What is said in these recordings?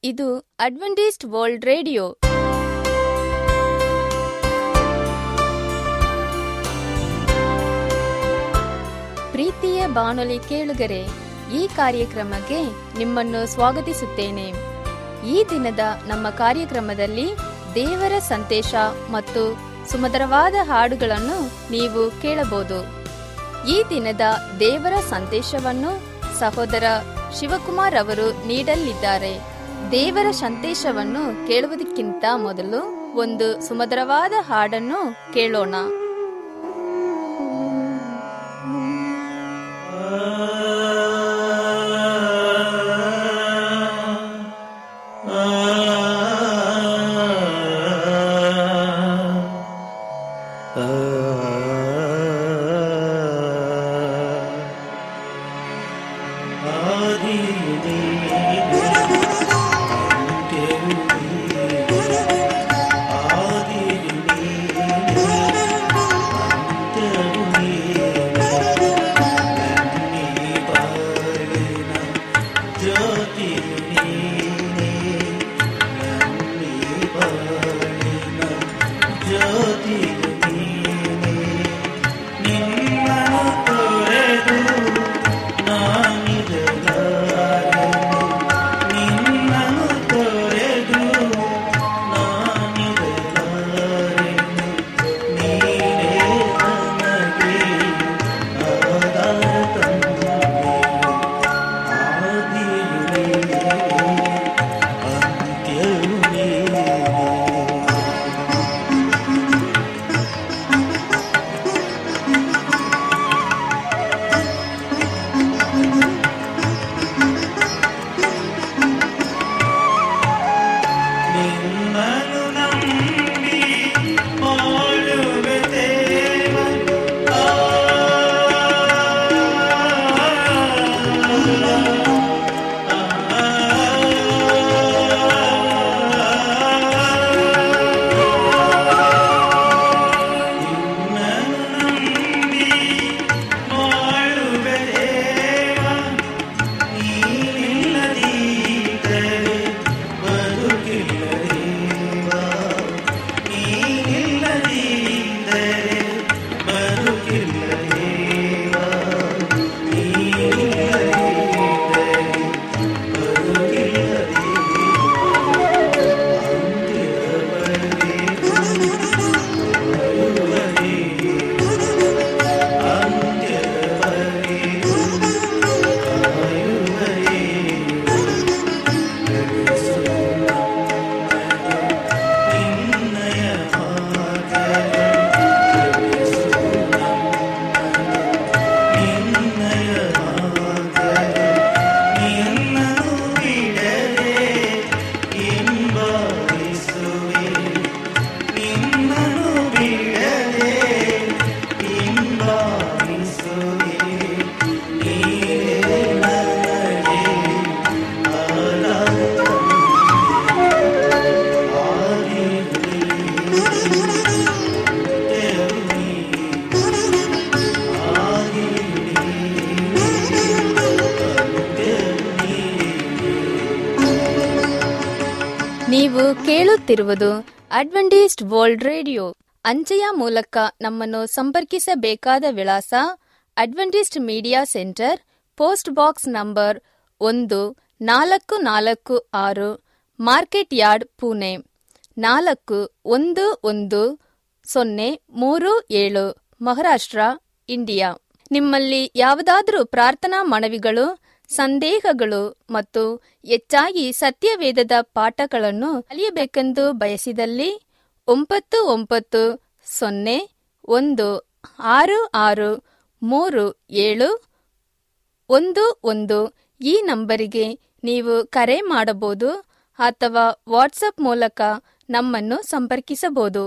ಇದು Adventist world radio ಪ್ರೀತಿಯ ಬಾನುಲಿ ಕೇಳುಗರೆ ಈ ಕಾರ್ಯಕ್ರಮಕ್ಕೆ ನಿಮ್ಮನ್ನು ಸ್ವಾಗತಿಸುತ್ತೇನೆ ಈ ದಿನದ ನಮ್ಮ ಕಾರ್ಯಕ್ರಮದಲ್ಲಿ ದೇವರ ಸಂದೇಶ ಮತ್ತು ಸುಮಧುರವಾದ ಹಾಡುಗಳನ್ನು ನೀವು ಕೇಳಬಹುದು ಈ ದಿನದ ದೇವರ ಸಂದೇಶವನ್ನು ಸಹೋದರ ಶಿವಕುಮಾರ್ ಅವರು ನೀಡಲಿದ್ದಾರೆ ದೇವರ ಸಂದೇಶವನ್ನು ಕೇಳುವುದಕ್ಕಿಂತ ಮೊದಲು ಒಂದು ಸುಮಧುರವಾದ ಹಾಡನ್ನು ಕೇಳೋಣ ನೀವು ಕೇಳುತ್ತಿರುವುದು ಅಡ್ವೆಂಟಿಸ್ಟ್ ವರ್ಲ್ಡ್ ರೇಡಿಯೋ ಅಂಚೆಯ ಮೂಲಕ ನಮ್ಮನ್ನು ಸಂಪರ್ಕಿಸಬೇಕಾದ ವಿಳಾಸ Adventist media centre post box number ಒಂದು ನಾಲ್ಕು ನಾಲ್ಕು ಆರು ಮಾರ್ಕೆಟ್ ಯಾರ್ಡ್ ಪುಣೆ ನಾಲ್ಕು ಒಂದು ಒಂದು ಸೊನ್ನೆ ಮೂರು ಏಳು ಮಹಾರಾಷ್ಟ್ರ ಇಂಡಿಯಾ ನಿಮ್ಮಲ್ಲಿ ಯಾವುದಾದರೂ ಪ್ರಾರ್ಥನಾ ಮನವಿಗಳು ಸಂದೇಹಗಳು ಮತ್ತು ಹೆಚ್ಚಾಗಿ ಸತ್ಯವೇದದ ಪಾಠಗಳನ್ನು ಕಲಿಯಬೇಕೆಂದು ಬಯಸಿದಲ್ಲಿ ಒಂಬತ್ತು ಒಂಬತ್ತು ಸೊನ್ನೆ ಒಂದು ಆರು ಆರು ಮೂರು ಏಳು ಒಂದು ಒಂದು ಈ ನಂಬರಿಗೆ ನೀವು ಕರೆ ಮಾಡಬಹುದು ಅಥವಾ ವಾಟ್ಸಪ್ ಮೂಲಕ ನಮ್ಮನ್ನು ಸಂಪರ್ಕಿಸಬಹುದು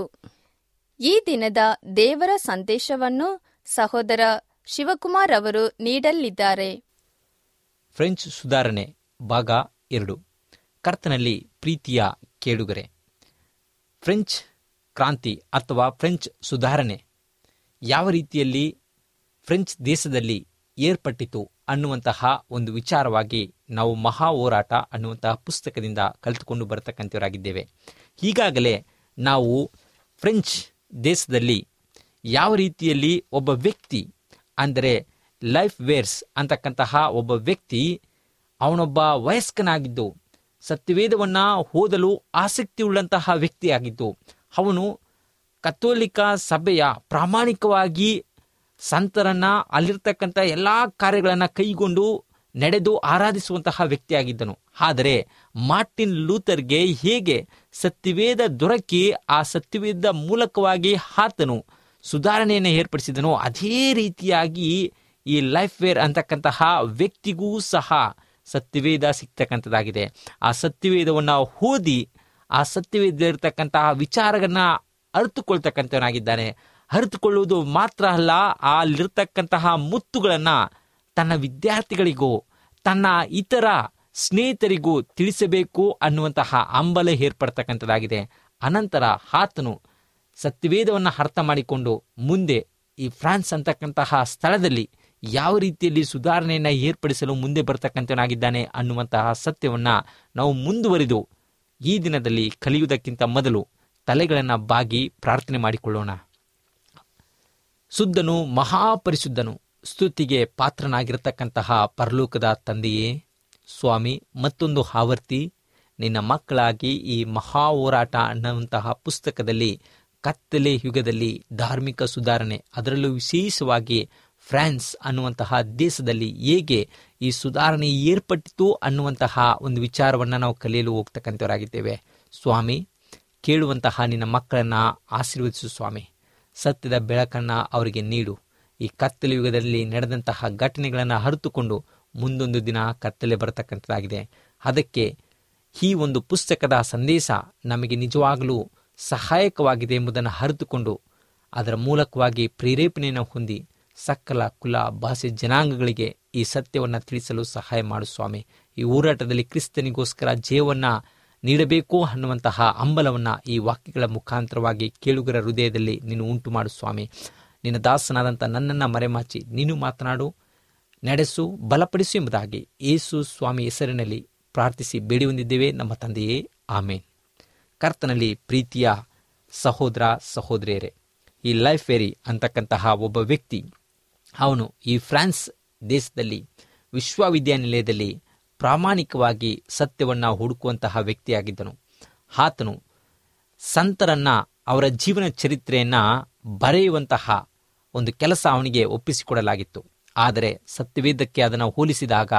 ಈ ದಿನದ ದೇವರ ಸಂದೇಶವನ್ನು ಸಹೋದರ ಶಿವಕುಮಾರ್ ಅವರು ನೀಡಲಿದ್ದಾರೆ ಫ್ರೆಂಚ್ ಸುಧಾರಣೆ ಭಾಗ ಎರಡು ಕರ್ತನಲ್ಲಿ ಪ್ರೀತಿಯ ಕೇಳುಗರೆ ಫ್ರೆಂಚ್ ಕ್ರಾಂತಿ ಅಥವಾ ಫ್ರೆಂಚ್ ಸುಧಾರಣೆ ಯಾವ ರೀತಿಯಲ್ಲಿ ಫ್ರೆಂಚ್ ದೇಶದಲ್ಲಿ ಏರ್ಪಟ್ಟಿತು ಅನ್ನುವಂತಹ ಒಂದು ವಿಚಾರವಾಗಿ ನಾವು ಮಹಾ ಹೋರಾಟ ಅನ್ನುವಂತಹ ಪುಸ್ತಕದಿಂದ ಕಲಿತುಕೊಂಡು ಬರತಕ್ಕಂಥವರಾಗಿದ್ದೇವೆ ಈಗಾಗಲೇ ನಾವು ಫ್ರೆಂಚ್ ದೇಶದಲ್ಲಿ ಯಾವ ರೀತಿಯಲ್ಲಿ ಒಬ್ಬ ವ್ಯಕ್ತಿ ಅಂದರೆ ಲೈಫ್ ವೇರ್ಸ್ ಅಂತಕ್ಕಂತಹ ಒಬ್ಬ ವ್ಯಕ್ತಿ ಅವನೊಬ್ಬ ವಯಸ್ಕನಾಗಿದ್ದು ಸತ್ಯವೇದವನ್ನು ಓದಲು ಆಸಕ್ತಿ ಉಳ್ಳಂತಹ ವ್ಯಕ್ತಿಯಾಗಿದ್ದು ಅವನು ಕಥೋಲಿಕ ಸಭೆಯ ಪ್ರಾಮಾಣಿಕವಾಗಿ ಸಂತರನ್ನ ಅಲ್ಲಿರ್ತಕ್ಕಂಥ ಎಲ್ಲ ಕಾರ್ಯಗಳನ್ನು ಕೈಗೊಂಡು ನಡೆದು ಆರಾಧಿಸುವಂತಹ ವ್ಯಕ್ತಿಯಾಗಿದ್ದನು ಆದರೆ ಮಾರ್ಟಿನ್ ಲೂಥರ್ಗೆ ಹೇಗೆ ಸತ್ಯವೇದ ದೊರಕಿ ಆ ಸತ್ಯವೇದ ಮೂಲಕವಾಗಿ ಆತನು ಸುಧಾರಣೆಯನ್ನು ಏರ್ಪಡಿಸಿದನೋ ಅದೇ ರೀತಿಯಾಗಿ ಈ ಲೈಫ್ ವೇರ್ ಅಂತಕ್ಕಂತಹ ವ್ಯಕ್ತಿಗೂ ಸಹ ಸತ್ಯವೇದ ಸಿಗ್ತಕ್ಕಂಥದ್ದಾಗಿದೆ ಆ ಸತ್ಯವೇದವನ್ನು ಓದಿ ಆ ಸತ್ಯವೇದಲ್ಲಿರ್ತಕ್ಕಂತಹ ವಿಚಾರಗಳನ್ನ ಅರಿತುಕೊಳ್ತಕ್ಕಂಥವನಾಗಿದ್ದಾನೆ ಅರಿತುಕೊಳ್ಳುವುದು ಮಾತ್ರ ಅಲ್ಲ ಅಲ್ಲಿರ್ತಕ್ಕಂತಹ ಮುತ್ತುಗಳನ್ನು ತನ್ನ ವಿದ್ಯಾರ್ಥಿಗಳಿಗೂ ತನ್ನ ಇತರ ಸ್ನೇಹಿತರಿಗೂ ತಿಳಿಸಬೇಕು ಅನ್ನುವಂತಹ ಹಂಬಲ ಏರ್ಪಡ್ತಕ್ಕಂಥದ್ದಾಗಿದೆ ಅನಂತರ ಆತನು ಸತ್ಯವೇದವನ್ನು ಅರ್ಥ ಮಾಡಿಕೊಂಡು ಮುಂದೆ ಈ ಫ್ರಾನ್ಸ್ ಅಂತಕ್ಕಂತಹ ಸ್ಥಳದಲ್ಲಿ ಯಾವ ರೀತಿಯಲ್ಲಿ ಸುಧಾರಣೆಯನ್ನು ಏರ್ಪಡಿಸಲು ಮುಂದೆ ಬರ್ತಕ್ಕಂಥವನಾಗಿದ್ದಾನೆ ಅನ್ನುವಂತಹ ಸತ್ಯವನ್ನು ನಾವು ಮುಂದುವರಿದು ಈ ದಿನದಲ್ಲಿ ಕಲಿಯುವುದಕ್ಕಿಂತ ಮೊದಲು ತಲೆಗಳನ್ನು ಬಾಗಿ ಪ್ರಾರ್ಥನೆ ಮಾಡಿಕೊಳ್ಳೋಣ ಶುದ್ಧನು ಮಹಾಪರಿಶುದ್ಧನು ಸ್ತುತಿಗೆ ಪಾತ್ರನಾಗಿರತಕ್ಕಂತಹ ಪರಲೋಕದ ತಂದೆಯೇ ಸ್ವಾಮಿ ಮತ್ತೊಂದು ಆವರ್ತಿ ನಿನ್ನ ಮಕ್ಕಳಾಗಿ ಈ ಮಹಾ ಹೋರಾಟ ಅನ್ನುವಂತಹ ಪುಸ್ತಕದಲ್ಲಿ ಕತ್ತಲೆ ಯುಗದಲ್ಲಿ ಧಾರ್ಮಿಕ ಸುಧಾರಣೆ ಅದರಲ್ಲೂ ವಿಶೇಷವಾಗಿ ಫ್ರಾನ್ಸ್ ಅನ್ನುವಂತಹ ದೇಶದಲ್ಲಿ ಹೇಗೆ ಈ ಸುಧಾರಣೆ ಏರ್ಪಟ್ಟಿತು ಅನ್ನುವಂತಹ ಒಂದು ವಿಚಾರವನ್ನು ನಾವು ಕಲಿಯಲು ಹೋಗ್ತಕ್ಕಂಥವರಾಗಿದ್ದೇವೆ ಸ್ವಾಮಿ ಕೇಳುವಂತಹ ನಿನ್ನ ಮಕ್ಕಳನ್ನು ಆಶೀರ್ವದಿಸು ಸ್ವಾಮಿ ಸತ್ಯದ ಬೆಳಕನ್ನು ಅವರಿಗೆ ನೀಡು ಈ ಕತ್ತಲೆ ಯುಗದಲ್ಲಿ ನಡೆದಂತಹ ಘಟನೆಗಳನ್ನು ಅರಿತುಕೊಂಡು ಮುಂದೊಂದು ದಿನ ಕತ್ತಲೆ ಬರತಕ್ಕಂಥದ್ದಾಗಿದೆ ಅದಕ್ಕೆ ಈ ಒಂದು ಪುಸ್ತಕದ ಸಂದೇಶ ನಮಗೆ ನಿಜವಾಗಲೂ ಸಹಾಯಕವಾಗಿದೆ ಎಂಬುದನ್ನು ಅರಿತುಕೊಂಡು ಅದರ ಮೂಲಕವಾಗಿ ಪ್ರೇರೇಪಣೆಯನ್ನು ಹೊಂದಿ ಸಕಲ ಕುಲ ಭಾಷೆ ಜನಾಂಗಗಳಿಗೆ ಈ ಸತ್ಯವನ್ನು ತಿಳಿಸಲು ಸಹಾಯ ಮಾಡು ಸ್ವಾಮಿ ಈ ಹೋರಾಟದಲ್ಲಿ ಕ್ರಿಸ್ತನಿಗೋಸ್ಕರ ಜೀವವನ್ನು ನೀಡಬೇಕು ಅನ್ನುವಂತಹ ಹಂಬಲವನ್ನು ಈ ವಾಕ್ಯಗಳ ಮುಖಾಂತರವಾಗಿ ಕೇಳುಗರ ಹೃದಯದಲ್ಲಿ ನೀನು ಉಂಟು ಮಾಡು ಸ್ವಾಮಿ ನಿನ್ನ ದಾಸನಾದಂಥ ನನ್ನನ್ನು ಮರೆಮಾಚಿ ನೀನು ಮಾತನಾಡು ನಡೆಸು ಬಲಪಡಿಸು ಎಂಬುದಾಗಿ ಯೇಸು ಸ್ವಾಮಿ ಹೆಸರಿನಲ್ಲಿ ಪ್ರಾರ್ಥಿಸಿ ಬೇಡಿ ಹೊಂದಿದ್ದೇವೆ ನಮ್ಮ ತಂದೆಯೇ ಆಮೇನ್ ಕರ್ತನಲ್ಲಿ ಪ್ರೀತಿಯ ಸಹೋದರ ಸಹೋದರಿಯರೇ ಈ ಲೈಫ್ ವೇರಿ ಅಂತಕ್ಕಂತಹ ಒಬ್ಬ ವ್ಯಕ್ತಿ ಅವನು ಈ ಫ್ರಾನ್ಸ್ ದೇಶದಲ್ಲಿ ವಿಶ್ವವಿದ್ಯಾನಿಲಯದಲ್ಲಿ ಪ್ರಾಮಾಣಿಕವಾಗಿ ಸತ್ಯವನ್ನು ಹುಡುಕುವಂತಹ ವ್ಯಕ್ತಿಯಾಗಿದ್ದನು ಆತನು ಸಂತರನ್ನ ಅವರ ಜೀವನ ಚರಿತ್ರೆಯನ್ನ ಬರೆಯುವಂತಹ ಒಂದು ಕೆಲಸ ಅವನಿಗೆ ಒಪ್ಪಿಸಿಕೊಡಲಾಗಿತ್ತು ಆದರೆ ಸತ್ಯವೇದಕ್ಕೆ ಅದನ್ನು ಹೋಲಿಸಿದಾಗ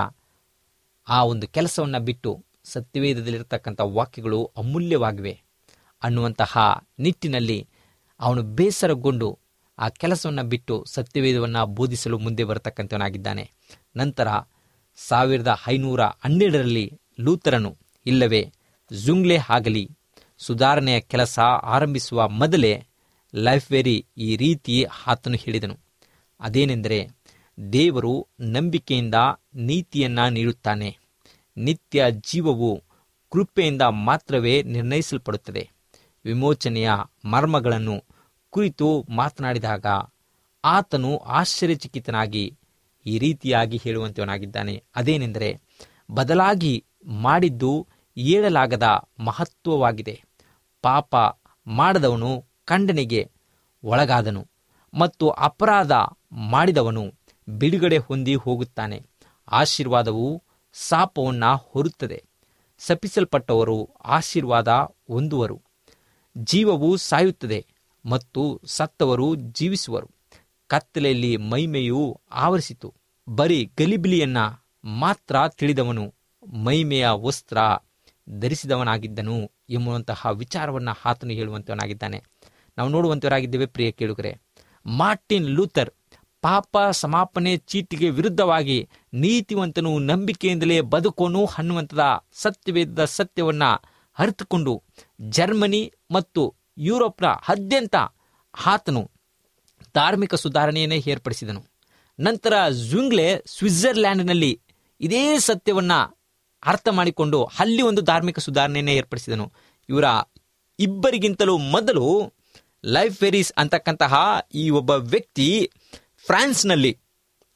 ಆ ಒಂದು ಕೆಲಸವನ್ನು ಬಿಟ್ಟು ಸತ್ಯವೇದದಲ್ಲಿರ್ತಕ್ಕಂಥ ವಾಕ್ಯಗಳು ಅಮೂಲ್ಯವಾಗಿವೆ ಅನ್ನುವಂತಹ ನಿಟ್ಟಿನಲ್ಲಿ ಅವನು ಬೇಸರಗೊಂಡು ಆ ಕೆಲಸವನ್ನು ಬಿಟ್ಟು ಸತ್ಯವೇದವನ್ನು ಬೋಧಿಸಲು ಮುಂದೆ ಬರತಕ್ಕಂಥವನಾಗಿದ್ದಾನೆ ನಂತರ ಸಾವಿರದ ಐನೂರ ಹನ್ನೆರಡರಲ್ಲಿ ಲೂತರನು ಇಲ್ಲವೇ ಜುಂಗ್ಲೆ ಆಗಲಿ ಸುಧಾರಣೆಯ ಕೆಲಸ ಆರಂಭಿಸುವ ಮೊದಲೇ ಲೈಫ್ ವೆರಿ ಈ ರೀತಿ ಆತನು ಹೇಳಿದನು ಅದೇನೆಂದರೆ ದೇವರು ನಂಬಿಕೆಯಿಂದ ನೀತಿಯನ್ನ ನೀಡುತ್ತಾನೆ ನಿತ್ಯ ಜೀವವು ಕೃಪೆಯಿಂದ ಮಾತ್ರವೇ ನಿರ್ಣಯಿಸಲ್ಪಡುತ್ತದೆ ವಿಮೋಚನೆಯ ಮರ್ಮಗಳನ್ನು ಕುರಿತು ಮಾತನಾಡಿದಾಗ ಆತನು ಆಶ್ಚರ್ಯಚಕಿತನಾಗಿ ಈ ರೀತಿಯಾಗಿ ಹೇಳುವಂತವನಾಗಿದ್ದಾನೆ ಅದೇನೆಂದರೆ ಬದಲಾಗಿ ಮಾಡಿದ್ದು ಹೇಳಲಾಗದ ಮಹತ್ವವಾಗಿದೆ ಪಾಪ ಮಾಡದವನು ಖಂಡನೆಗೆ ಒಳಗಾದನು ಮತ್ತು ಅಪರಾಧ ಮಾಡಿದವನು ಬಿಡುಗಡೆ ಹೊಂದಿ ಹೋಗುತ್ತಾನೆ ಆಶೀರ್ವಾದವು ಶಾಪವನ್ನು ಹೊರುತ್ತದೆ ಶಪಿಸಲ್ಪಟ್ಟವರು ಆಶೀರ್ವಾದ ಹೊಂದುವರು ಜೀವವು ಸಾಯುತ್ತದೆ ಮತ್ತು ಸತ್ತವರು ಜೀವಿಸುವರು ಕತ್ತಲೆಯಲ್ಲಿ ಮೈಮೆಯು ಆವರಿಸಿತು ಬರೀ ಗಲಿಬಿಲಿಯನ್ನ ಮಾತ್ರ ತಿಳಿದವನು ಮೈಮೆಯ ವಸ್ತ್ರ ಧರಿಸಿದವನಾಗಿದ್ದನು ಎಂಬುವಂತಹ ವಿಚಾರವನ್ನು ಆತನು ಹೇಳುವಂತವನಾಗಿದ್ದಾನೆ ನಾವು ನೋಡುವಂತವರಾಗಿದ್ದೇವೆ ಪ್ರಿಯ ಕೇಳುಗರೆ ಮಾರ್ಟಿನ್ ಲೂಥರ್ ಪಾಪ ಸಮಾಪನೆ ಚೀಟಿಗೆ ವಿರುದ್ಧವಾಗಿ ನೀತಿವಂತನು ನಂಬಿಕೆಯಿಂದಲೇ ಬದುಕೋನು ಅನ್ನುವಂಥದ ಸತ್ಯವೇದ ಸತ್ಯವನ್ನ ಅರಿತುಕೊಂಡು ಜರ್ಮನಿ ಮತ್ತು ಯುರೋಪ್ನ ಅತ್ಯಂತ ಆತನು ಧಾರ್ಮಿಕ ಸುಧಾರಣೆಯನ್ನೇ ಏರ್ಪಡಿಸಿದನು ನಂತರ ಜುಂಗ್ಲೆ ಸ್ವಿಟ್ಜರ್ಲ್ಯಾಂಡ್ನಲ್ಲಿ ಇದೇ ಸತ್ಯವನ್ನ ಅರ್ಥ ಮಾಡಿಕೊಂಡು ಅಲ್ಲಿ ಒಂದು ಧಾರ್ಮಿಕ ಸುಧಾರಣೆಯನ್ನೇ ಏರ್ಪಡಿಸಿದನು ಇವರ ಇಬ್ಬರಿಗಿಂತಲೂ ಮೊದಲು ಲೈಫ್ ವೆರೀಸ್ ಅಂತಕ್ಕಂತಹ ಈ ಒಬ್ಬ ವ್ಯಕ್ತಿ ಫ್ರಾನ್ಸ್ನಲ್ಲಿ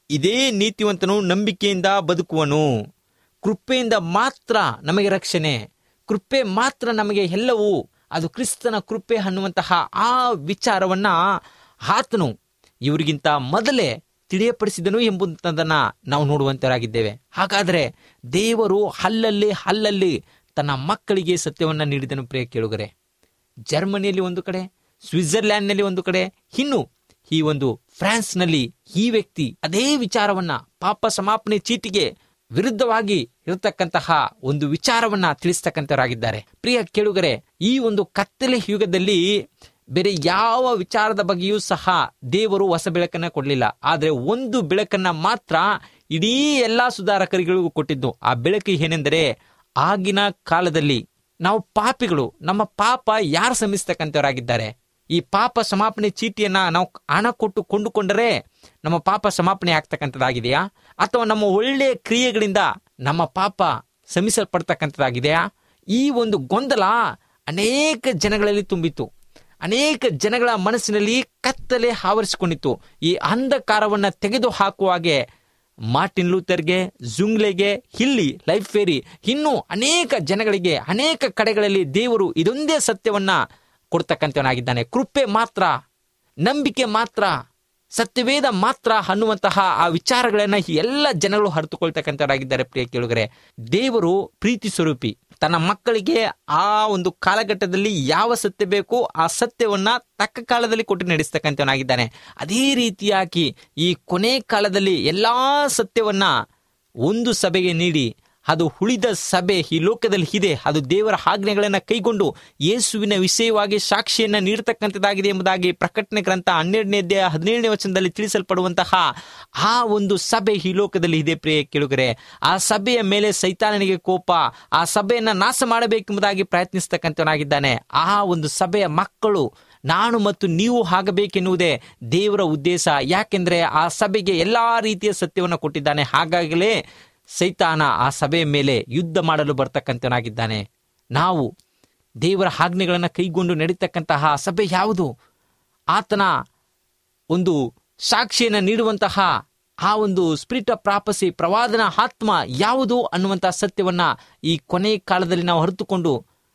ಇದೇ ನೀತಿವಂತನು ನಂಬಿಕೆಯಿಂದ ಬದುಕುವನು ಕೃಪೆಯಿಂದ ಮಾತ್ರ ನಮಗೆ ರಕ್ಷಣೆ ಕೃಪೆ ಮಾತ್ರ ನಮಗೆ ಎಲ್ಲವೂ ಅದು ಕ್ರಿಸ್ತನ ಕೃಪೆ ಅನ್ನುವಂತಹ ಆ ವಿಚಾರವನ್ನ ಆತನು ಇವರಿಗಿಂತ ಮೊದಲೇ ತಿಳಿಯಪಡಿಸಿದನು ಎಂಬುದನ್ನ ನಾವು ನೋಡುವಂತರಾಗಿದ್ದೇವೆ ಹಾಗಾದರೆ ದೇವರು ಹಲ್ಲಲ್ಲಿ ಹಲ್ಲಲ್ಲಿ ತನ್ನ ಮಕ್ಕಳಿಗೆ ಸತ್ಯವನ್ನ ನೀಡಿದನು ಪ್ರಿಯ ಕೇಳುಗರೆ ಜರ್ಮನಿಯಲ್ಲಿ ಒಂದು ಕಡೆ ಸ್ವಿಟ್ಜರ್ಲ್ಯಾಂಡ್ನಲ್ಲಿ ಒಂದು ಕಡೆ ಇನ್ನು ಈ ಒಂದು ಫ್ರಾನ್ಸ್ನಲ್ಲಿ ಈ ವ್ಯಕ್ತಿ ಅದೇ ವಿಚಾರವನ್ನ ಪಾಪ ಸಮಾಪನೆ ಚೀಟಿಗೆ ವಿರುದ್ಧವಾಗಿ ಇರತಕ್ಕಂತಹ ಒಂದು ವಿಚಾರವನ್ನ ತಿಳಿಸ್ತಕ್ಕಂಥವರಾಗಿದ್ದಾರೆ ಪ್ರಿಯ ಕೇಳುಗರೆ ಈ ಒಂದು ಕತ್ತಲೆ ಯುಗದಲ್ಲಿ ಬೇರೆ ಯಾವ ವಿಚಾರದ ಬಗ್ಗೆಯೂ ಸಹ ದೇವರು ಹೊಸ ಬೆಳಕನ್ನ ಕೊಡಲಿಲ್ಲ ಆದರೆ ಒಂದು ಬೆಳಕನ್ನ ಮಾತ್ರ ಇಡೀ ಎಲ್ಲಾ ಸುಧಾರಕರಿಗಳಿಗೂ ಕೊಟ್ಟಿದ್ದು ಆ ಬೆಳಕು ಏನೆಂದರೆ ಆಗಿನ ಕಾಲದಲ್ಲಿ ನಾವು ಪಾಪಿಗಳು ನಮ್ಮ ಪಾಪ ಯಾರು ಶ್ರಮಿಸ್ತಕ್ಕಂಥವರಾಗಿದ್ದಾರೆ ಈ ಪಾಪ ಸಮಾಪನೆ ಚೀಟಿಯನ್ನ ನಾವು ಹಣ ಕೊಟ್ಟು ಕೊಂಡುಕೊಂಡರೆ ನಮ್ಮ ಪಾಪ ಸಮಾಪನೆ ಆಗ್ತಕ್ಕಂಥದ್ದಾಗಿದೆಯಾ ಅಥವಾ ನಮ್ಮ ಒಳ್ಳೆಯ ಕ್ರಿಯೆಗಳಿಂದ ನಮ್ಮ ಪಾಪ ಶ್ರಮಿಸಲ್ಪಡ್ತಕ್ಕಂಥದ್ದಾಗಿದೆಯಾ ಈ ಒಂದು ಗೊಂದಲ ಅನೇಕ ಜನಗಳಲ್ಲಿ ತುಂಬಿತ್ತು ಅನೇಕ ಜನಗಳ ಮನಸ್ಸಿನಲ್ಲಿ ಕತ್ತಲೆ ಆವರಿಸಿಕೊಂಡಿತ್ತು ಈ ಅಂಧಕಾರವನ್ನ ತೆಗೆದು ಹಾಕುವಾಗೆ ಮಾರ್ಟಿನ್ ಲೂಥರ್ಗೆ ಜುಂಗ್ಲೆಗೆ ಹಿಲ್ಲಿ ಲೈಫ್ ಫೇರಿ ಇನ್ನೂ ಅನೇಕ ಜನಗಳಿಗೆ ಅನೇಕ ಕಡೆಗಳಲ್ಲಿ ದೇವರು ಇದೊಂದೇ ಸತ್ಯವನ್ನ ಕೊಡ್ತಕ್ಕಂಥವನಾಗಿದ್ದಾನೆ ಕೃಪೆ ಮಾತ್ರ ನಂಬಿಕೆ ಮಾತ್ರ ಸತ್ಯವೇದ ಮಾತ್ರ ಅನ್ನುವಂತಹ ಆ ವಿಚಾರಗಳನ್ನ ಈ ಎಲ್ಲ ಜನಗಳು ಹರಿತುಕೊಳ್ತಕ್ಕಂಥವರಾಗಿದ್ದಾರೆ ಪ್ರಿಯ ಕೇಳುಗರೆ ದೇವರು ಪ್ರೀತಿ ಸ್ವರೂಪಿ ತನ್ನ ಮಕ್ಕಳಿಗೆ ಆ ಒಂದು ಕಾಲಘಟ್ಟದಲ್ಲಿ ಯಾವ ಸತ್ಯ ಬೇಕು ಆ ಸತ್ಯವನ್ನ ತಕ್ಕ ಕಾಲದಲ್ಲಿ ಕೊಟ್ಟು ನಡೆಸ್ತಕ್ಕಂಥವನಾಗಿದ್ದಾನೆ ಅದೇ ರೀತಿಯಾಗಿ ಈ ಕೊನೆ ಕಾಲದಲ್ಲಿ ಎಲ್ಲಾ ಸತ್ಯವನ್ನ ಒಂದು ಸಭೆಗೆ ನೀಡಿ ಅದು ಉಳಿದ ಸಭೆ ಈ ಲೋಕದಲ್ಲಿ ಇದೆ ಅದು ದೇವರ ಆಜ್ಞೆಗಳನ್ನು ಕೈಗೊಂಡು ಯೇಸುವಿನ ವಿಷಯವಾಗಿ ಸಾಕ್ಷಿಯನ್ನ ನೀಡತಕ್ಕಂಥದ್ದಾಗಿದೆ ಎಂಬುದಾಗಿ ಪ್ರಕಟಣೆ ಗ್ರಂಥ ಹನ್ನೆರಡನೇ ಅಧ್ಯಾಯ ಹದಿನೇಳನೇ ವಚನದಲ್ಲಿ ತಿಳಿಸಲ್ಪಡುವಂತಹ ಆ ಒಂದು ಸಭೆ ಈ ಲೋಕದಲ್ಲಿ ಇದೆ ಪ್ರಿಯ ಕೇಳುಗರೆ ಆ ಸಭೆಯ ಮೇಲೆ ಸೈತಾನನಿಗೆ ಕೋಪ ಆ ಸಭೆಯನ್ನ ನಾಶ ಮಾಡಬೇಕೆಂಬುದಾಗಿ ಪ್ರಯತ್ನಿಸ್ತಕ್ಕಂಥವನಾಗಿದ್ದಾನೆ ಆ ಒಂದು ಸಭೆಯ ಮಕ್ಕಳು ನಾನು ಮತ್ತು ನೀವು ಆಗಬೇಕೆನ್ನುವುದೇ ದೇವರ ಉದ್ದೇಶ ಯಾಕೆಂದ್ರೆ ಆ ಸಭೆಗೆ ಎಲ್ಲಾ ರೀತಿಯ ಸತ್ಯವನ್ನು ಕೊಟ್ಟಿದ್ದಾನೆ ಹಾಗಾಗಲೇ ಸೈತಾನ ಆ ಸಭೆಯ ಮೇಲೆ ಯುದ್ಧ ಮಾಡಲು ಬರ್ತಕ್ಕಂಥವನಾಗಿದ್ದಾನೆ ನಾವು ದೇವರ ಆಜ್ಞೆಗಳನ್ನು ಕೈಗೊಂಡು ನಡೀತಕ್ಕಂತಹ ಸಭೆ ಯಾವುದು ಆತನ ಒಂದು ಸಾಕ್ಷಿಯನ್ನು ನೀಡುವಂತಹ ಆ ಒಂದು ಸ್ಪಿರಿಟ್ ಆಫ್ ಪ್ರಾಪಸಿ ಪ್ರವಾದನ ಆತ್ಮ ಯಾವುದು ಅನ್ನುವಂತಹ ಸತ್ಯವನ್ನ ಈ ಕೊನೆ ಕಾಲದಲ್ಲಿ ನಾವು ಹೊರತುಕೊಂಡು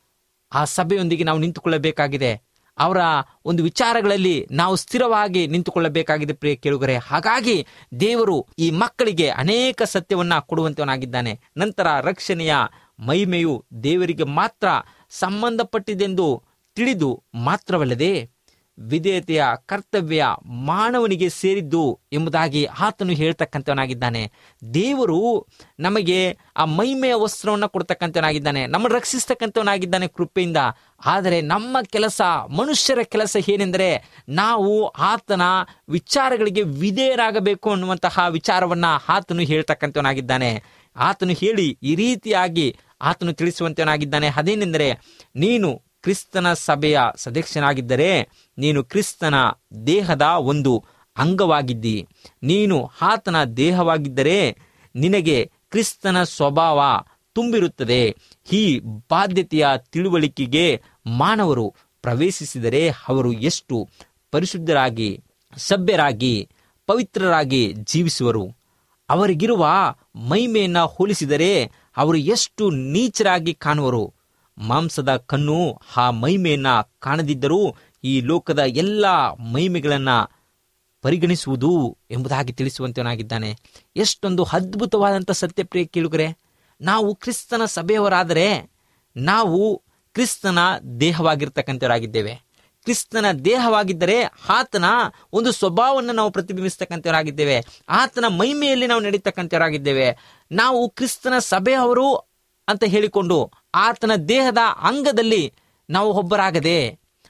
ಆ ಸಭೆಯೊಂದಿಗೆ ನಾವು ನಿಂತುಕೊಳ್ಳಬೇಕಾಗಿದೆ ಅವರ ಒಂದು ವಿಚಾರಗಳಲ್ಲಿ ನಾವು ಸ್ಥಿರವಾಗಿ ನಿಂತುಕೊಳ್ಳಬೇಕಾಗಿದೆ ಪ್ರಿಯ ಕೇಳುಗರೆ ಹಾಗಾಗಿ ದೇವರು ಈ ಮಕ್ಕಳಿಗೆ ಅನೇಕ ಸತ್ಯವನ್ನ ಕೊಡುವಂತವನಾಗಿದ್ದಾನೆ ನಂತರ ರಕ್ಷಣೆಯ ಮಹಿಮೆಯು ದೇವರಿಗೆ ಮಾತ್ರ ಸಂಬಂಧಪಟ್ಟಿದೆಂದು ತಿಳಿದು ಮಾತ್ರವಲ್ಲದೆ ವಿಧೇಯತೆಯ ಕರ್ತವ್ಯ ಮಾನವನಿಗೆ ಸೇರಿದ್ದು ಎಂಬುದಾಗಿ ಆತನು ಹೇಳ್ತಕ್ಕಂಥವನಾಗಿದ್ದಾನೆ ದೇವರು ನಮಗೆ ಆ ಮೈಮೆಯ ವಸ್ತ್ರವನ್ನು ಕೊಡ್ತಕ್ಕಂಥವನಾಗಿದ್ದಾನೆ ನಮ್ಮನ್ನು ರಕ್ಷಿಸ್ತಕ್ಕಂಥವನಾಗಿದ್ದಾನೆ ಕೃಪೆಯಿಂದ ಆದರೆ ನಮ್ಮ ಕೆಲಸ ಮನುಷ್ಯರ ಕೆಲಸ ಏನೆಂದರೆ ನಾವು ಆತನ ವಿಚಾರಗಳಿಗೆ ವಿಧೇಯರಾಗಬೇಕು ಅನ್ನುವಂತಹ ವಿಚಾರವನ್ನ ಆತನು ಹೇಳ್ತಕ್ಕಂಥವನಾಗಿದ್ದಾನೆ ಆತನು ಹೇಳಿ ಈ ರೀತಿಯಾಗಿ ಆತನು ತಿಳಿಸುವಂತವನಾಗಿದ್ದಾನೆ ಅದೇನೆಂದರೆ ನೀನು ಕ್ರಿಸ್ತನ ಸಭೆಯ ಸದಸ್ಯನಾಗಿದ್ದರೆ ನೀನು ಕ್ರಿಸ್ತನ ದೇಹದ ಒಂದು ಅಂಗವಾಗಿದ್ದಿ ನೀನು ಆತನ ದೇಹವಾಗಿದ್ದರೆ ನಿನಗೆ ಕ್ರಿಸ್ತನ ಸ್ವಭಾವ ತುಂಬಿರುತ್ತದೆ ಈ ಬಾಧ್ಯತೆಯ ತಿಳುವಳಿಕೆಗೆ ಮಾನವರು ಪ್ರವೇಶಿಸಿದರೆ ಅವರು ಎಷ್ಟು ಪರಿಶುದ್ಧರಾಗಿ ಸಭ್ಯರಾಗಿ ಪವಿತ್ರರಾಗಿ ಜೀವಿಸುವರು ಅವರಿಗಿರುವ ಮೈಮೆಯನ್ನ ಹೋಲಿಸಿದರೆ ಅವರು ಎಷ್ಟು ನೀಚರಾಗಿ ಕಾಣುವರು ಮಾಂಸದ ಕಣ್ಣು ಆ ಮೈಮೆಯನ್ನ ಕಾಣದಿದ್ದರೂ ಈ ಲೋಕದ ಎಲ್ಲ ಮೈಮೆಗಳನ್ನ ಪರಿಗಣಿಸುವುದು ಎಂಬುದಾಗಿ ತಿಳಿಸುವಂತವನಾಗಿದ್ದಾನೆ ಎಷ್ಟೊಂದು ಅದ್ಭುತವಾದಂಥ ಸತ್ಯಪ್ರಿಯ ಕೇಳುಗರೆ ನಾವು ಕ್ರಿಸ್ತನ ಸಭೆಯವರಾದರೆ ನಾವು ಕ್ರಿಸ್ತನ ದೇಹವಾಗಿರ್ತಕ್ಕಂಥವರಾಗಿದ್ದೇವೆ ಕ್ರಿಸ್ತನ ದೇಹವಾಗಿದ್ದರೆ ಆತನ ಒಂದು ಸ್ವಭಾವವನ್ನು ನಾವು ಪ್ರತಿಬಿಂಬಿಸ್ತಕ್ಕಂಥವರಾಗಿದ್ದೇವೆ ಆತನ ಮೈಮೆಯಲ್ಲಿ ನಾವು ನಡೀತಕ್ಕಂಥವರಾಗಿದ್ದೇವೆ ನಾವು ಕ್ರಿಸ್ತನ ಸಭೆಯವರು ಅಂತ ಹೇಳಿಕೊಂಡು ಆತನ ದೇಹದ ಅಂಗದಲ್ಲಿ ನಾವು ಒಬ್ಬರಾಗದೆ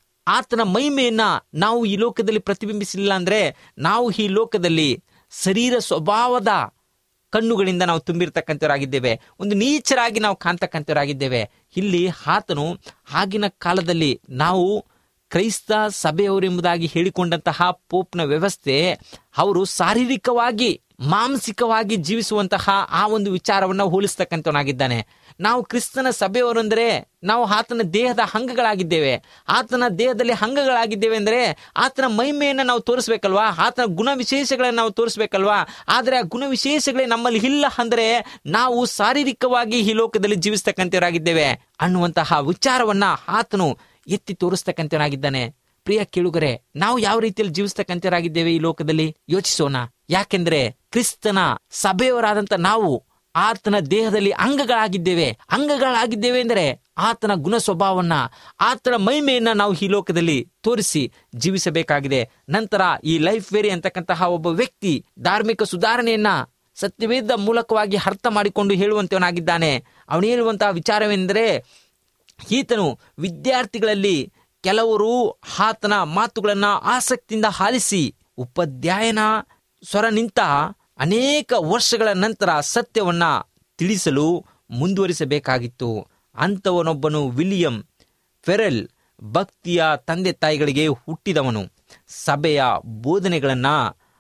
ಆತನ ಮಹಿಮೆಯನ್ನ ನಾವು ಈ ಲೋಕದಲ್ಲಿ ಪ್ರತಿಬಿಂಬಿಸಲಿಲ್ಲ ಅಂದ್ರೆ ನಾವು ಈ ಲೋಕದಲ್ಲಿ ಶರೀರ ಸ್ವಭಾವದ ಕಣ್ಣುಗಳಿಂದ ನಾವು ತುಂಬಿರ್ತಕ್ಕಂಥವರಾಗಿದ್ದೇವೆ ಒಂದು ನೀಚರಾಗಿ ನಾವು ಕಾಣ್ತಕ್ಕಂಥವರಾಗಿದ್ದೇವೆ ಇಲ್ಲಿ ಆತನು ಆಗಿನ ಕಾಲದಲ್ಲಿ ನಾವು ಕ್ರೈಸ್ತ ಸಭೆಯವರೆಂಬುದಾಗಿ ಹೇಳಿಕೊಂಡಂತಹ ಪೋಪ್ನ ವ್ಯವಸ್ಥೆ ಅವರು ಶಾರೀರಿಕವಾಗಿ ಮಾನಸಿಕವಾಗಿ ಜೀವಿಸುವಂತಹ ಆ ಒಂದು ವಿಚಾರವನ್ನು ಹೋಲಿಸ್ತಕ್ಕಂಥವನಾಗಿದ್ದಾನೆ ನಾವು ಕ್ರಿಸ್ತನ ಸಭೆಯವರು ಅಂದರೆ ನಾವು ಆತನ ದೇಹದ ಅಂಗಗಳಾಗಿದ್ದೇವೆ ಆತನ ದೇಹದಲ್ಲಿ ಅಂಗಗಳಾಗಿದ್ದೇವೆ ಅಂದರೆ ಆತನ ಮಹಿಮೆಯನ್ನು ನಾವು ತೋರಿಸ್ಬೇಕಲ್ವಾ ಆತನ ಗುಣ ವಿಶೇಷಗಳನ್ನು ನಾವು ತೋರಿಸ್ಬೇಕಲ್ವಾ ಆದರೆ ಆ ಗುಣ ವಿಶೇಷಗಳೇ ನಮ್ಮಲ್ಲಿ ಇಲ್ಲ ಅಂದರೆ ನಾವು ಶಾರೀರಿಕವಾಗಿ ಈ ಲೋಕದಲ್ಲಿ ಜೀವಿಸ್ತಕ್ಕಂಥವರಾಗಿದ್ದೇವೆ ಅನ್ನುವಂತಹ ವಿಚಾರವನ್ನ ಆತನು ಎತ್ತಿ ತೋರಿಸ್ತಕ್ಕಂಥವನಾಗಿದ್ದಾನೆ ಪ್ರಿಯ ಕೇಳುಗರೆ ನಾವು ಯಾವ ರೀತಿಯಲ್ಲಿ ಜೀವಿಸ್ತಕ್ಕಂಥವರಾಗಿದ್ದೇವೆ ಈ ಲೋಕದಲ್ಲಿ ಯೋಚಿಸೋಣ ಯಾಕೆಂದ್ರೆ ಕ್ರಿಸ್ತನ ಸಭೆಯವರಾದಂತ ನಾವು ಆತನ ದೇಹದಲ್ಲಿ ಅಂಗಗಳಾಗಿದ್ದೇವೆ ಅಂಗಗಳಾಗಿದ್ದೇವೆ ಎಂದರೆ ಆತನ ಗುಣ ಸ್ವಭಾವವನ್ನ ಆತನ ಮಹಿಮೆಯನ್ನ ನಾವು ಈ ಲೋಕದಲ್ಲಿ ತೋರಿಸಿ ಜೀವಿಸಬೇಕಾಗಿದೆ ನಂತರ ಈ ಲೈಫ್ ವೇರಿ ಅಂತಕ್ಕಂತಹ ಒಬ್ಬ ವ್ಯಕ್ತಿ ಧಾರ್ಮಿಕ ಸುಧಾರಣೆಯನ್ನ ಸತ್ಯವೇದ ಮೂಲಕವಾಗಿ ಅರ್ಥ ಮಾಡಿಕೊಂಡು ಹೇಳುವಂತವನಾಗಿದ್ದಾನೆ ಅವನು ಹೇಳುವಂತಹ ವಿಚಾರವೆಂದರೆ ಈತನು ವಿದ್ಯಾರ್ಥಿಗಳಲ್ಲಿ ಕೆಲವರು ಆತನ ಮಾತುಗಳನ್ನ ಆಸಕ್ತಿಯಿಂದ ಆಲಿಸಿ ಉಪಾಧ್ಯಾಯನ ಸ್ವರ ನಿಂತ ಅನೇಕ ವರ್ಷಗಳ ನಂತರ ಸತ್ಯವನ್ನ ತಿಳಿಸಲು ಮುಂದುವರಿಸಬೇಕಾಗಿತ್ತು ಅಂಥವನೊಬ್ಬನು ವಿಲಿಯಂ ಫೆರೆಲ್ ಭಕ್ತಿಯ ತಂದೆ ತಾಯಿಗಳಿಗೆ ಹುಟ್ಟಿದವನು ಸಭೆಯ ಬೋಧನೆಗಳನ್ನ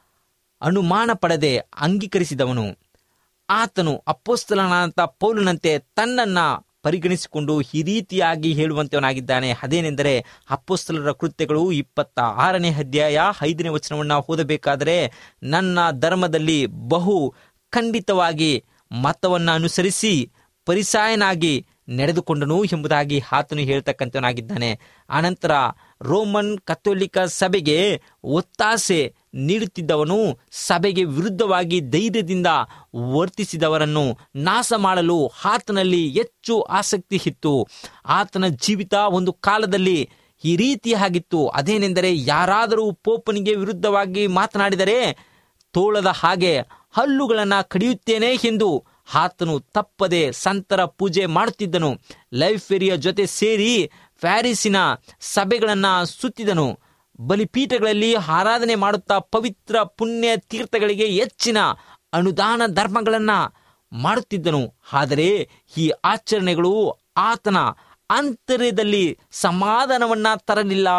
ಅನುಮಾನ ಪಡದೆ ಅಂಗೀಕರಿಸಿದವನು ಆತನು ಅಪ್ಪೋಸ್ತಲನಾದಂಥ ಪೌಲನಂತೆ ತನ್ನನ್ನ ಪರಿಗಣಿಸಿಕೊಂಡು ಈ ರೀತಿಯಾಗಿ ಹೇಳುವಂತವನಾಗಿದ್ದಾನೆ ಅದೇನೆಂದರೆ ಅಪ್ಪೋಸ್ತಲರ ಕೃತ್ಯಗಳು ಇಪ್ಪತ್ತ ಆರನೇ ಅಧ್ಯಾಯ ಐದನೇ ವಚನವನ್ನ ಓದಬೇಕಾದರೆ ನನ್ನ ಧರ್ಮದಲ್ಲಿ ಬಹು ಖಂಡಿತವಾಗಿ ಮತವನ್ನ ಅನುಸರಿಸಿ ಪರಿಸಾಯನಾಗಿ ನಡೆದುಕೊಂಡನು ಎಂಬುದಾಗಿ ಆತನು ಹೇಳ್ತಕ್ಕಂಥವನಾಗಿದ್ದಾನೆ ಆನಂತರ ರೋಮನ್ ಕಥೋಲಿಕ ಸಭೆಗೆ ಒತ್ತಾಸೆ ನೀಡುತ್ತಿದ್ದವನು ಸಭೆಗೆ ವಿರುದ್ಧವಾಗಿ ಧೈರ್ಯದಿಂದ ವರ್ತಿಸಿದವರನ್ನು ನಾಶ ಮಾಡಲು ಆತನಲ್ಲಿ ಹೆಚ್ಚು ಆಸಕ್ತಿ ಇತ್ತು ಆತನ ಜೀವಿತ ಒಂದು ಕಾಲದಲ್ಲಿ ಈ ರೀತಿಯಾಗಿತ್ತು ಅದೇನೆಂದರೆ ಯಾರಾದರೂ ಪೋಪನಿಗೆ ವಿರುದ್ಧವಾಗಿ ಮಾತನಾಡಿದರೆ ತೋಳದ ಹಾಗೆ ಹಲ್ಲುಗಳನ್ನ ಕಡಿಯುತ್ತೇನೆ ಎಂದು ಆತನು ತಪ್ಪದೆ ಸಂತರ ಪೂಜೆ ಮಾಡುತ್ತಿದ್ದನು ಲೈಫ್ ಫೆರಿಯ ಜೊತೆ ಸೇರಿ ಪ್ಯಾರಿಸಿನ ಸಭೆಗಳನ್ನ ಸುತ್ತಿದನು ಬಲಿಪೀಠಗಳಲ್ಲಿ ಆರಾಧನೆ ಮಾಡುತ್ತಾ ಪವಿತ್ರ ಪುಣ್ಯ ತೀರ್ಥಗಳಿಗೆ ಹೆಚ್ಚಿನ ಅನುದಾನ ಧರ್ಮಗಳನ್ನ ಮಾಡುತ್ತಿದ್ದನು ಆದರೆ ಈ ಆಚರಣೆಗಳು ಆತನ ಅಂತರ್ಯದಲ್ಲಿ ಸಮಾಧಾನವನ್ನ ತರಲಿಲ್ಲ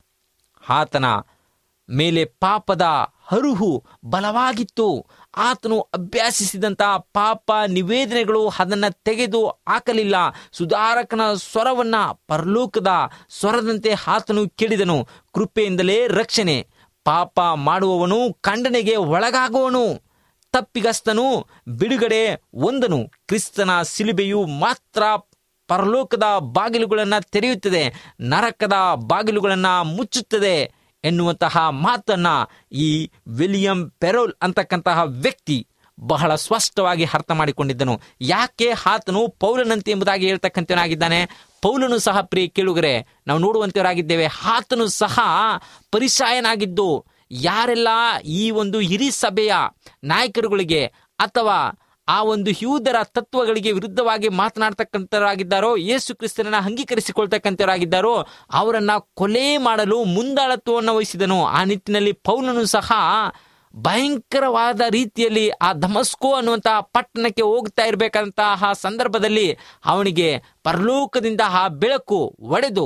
ಆತನ ಮೇಲೆ ಪಾಪದ ಹರುಹು ಬಲವಾಗಿತ್ತು ಆತನು ಅಭ್ಯಾಸಿಸಿದಂತಹ ಪಾಪ ನಿವೇದನೆಗಳು ಅದನ್ನ ತೆಗೆದು ಹಾಕಲಿಲ್ಲ ಸುಧಾರಕನ ಸ್ವರವನ್ನ ಪರಲೋಕದ ಸ್ವರದಂತೆ ಆತನು ಕೇಳಿದನು ಕೃಪೆಯಿಂದಲೇ ರಕ್ಷಣೆ ಪಾಪ ಮಾಡುವವನು ಖಂಡನೆಗೆ ಒಳಗಾಗುವನು ತಪ್ಪಿಗಸ್ತನು ಬಿಡುಗಡೆ ಹೊಂದನು ಕ್ರಿಸ್ತನ ಸಿಲುಬೆಯು ಮಾತ್ರ ಪರಲೋಕದ ಬಾಗಿಲುಗಳನ್ನ ತೆರೆಯುತ್ತದೆ ನರಕದ ಬಾಗಿಲುಗಳನ್ನ ಮುಚ್ಚುತ್ತದೆ ಎನ್ನುವಂತಹ ಮಾತನ್ನ ಈ ವಿಲಿಯಂ ಪೆರೋಲ್ ಅಂತಕ್ಕಂತಹ ವ್ಯಕ್ತಿ ಬಹಳ ಸ್ಪಷ್ಟವಾಗಿ ಅರ್ಥ ಮಾಡಿಕೊಂಡಿದ್ದನು ಯಾಕೆ ಆತನು ಪೌಲನಂತೆ ಎಂಬುದಾಗಿ ಹೇಳ್ತಕ್ಕಂಥವನಾಗಿದ್ದಾನೆ ಪೌಲನು ಸಹ ಪ್ರಿಯ ಕೇಳುಗರೆ ನಾವು ನೋಡುವಂತವರಾಗಿದ್ದೇವೆ ಆತನು ಸಹ ಪರಿಸಾಯನಾಗಿದ್ದು ಯಾರೆಲ್ಲ ಈ ಒಂದು ಹಿರಿ ಸಭೆಯ ನಾಯಕರುಗಳಿಗೆ ಅಥವಾ ಆ ಒಂದು ಯೂದರ ತತ್ವಗಳಿಗೆ ವಿರುದ್ಧವಾಗಿ ಮಾತನಾಡ್ತಕ್ಕಂಥವರಾಗಿದ್ದಾರೋ ಯೇಸು ಕ್ರಿಸ್ತನನ್ನ ಅಂಗೀಕರಿಸಿಕೊಳ್ತಕ್ಕಂಥವರಾಗಿದ್ದಾರೋ ಅವರನ್ನ ಕೊಲೆ ಮಾಡಲು ಮುಂದಾಳತ್ವವನ್ನು ವಹಿಸಿದನು ಆ ನಿಟ್ಟಿನಲ್ಲಿ ಪೌಲನು ಸಹ ಭಯಂಕರವಾದ ರೀತಿಯಲ್ಲಿ ಆ ಧಮಸ್ಕೋ ಅನ್ನುವಂತಹ ಪಟ್ಟಣಕ್ಕೆ ಹೋಗ್ತಾ ಇರಬೇಕಂತಹ ಸಂದರ್ಭದಲ್ಲಿ ಅವನಿಗೆ ಪರಲೋಕದಿಂದ ಆ ಬೆಳಕು ಒಡೆದು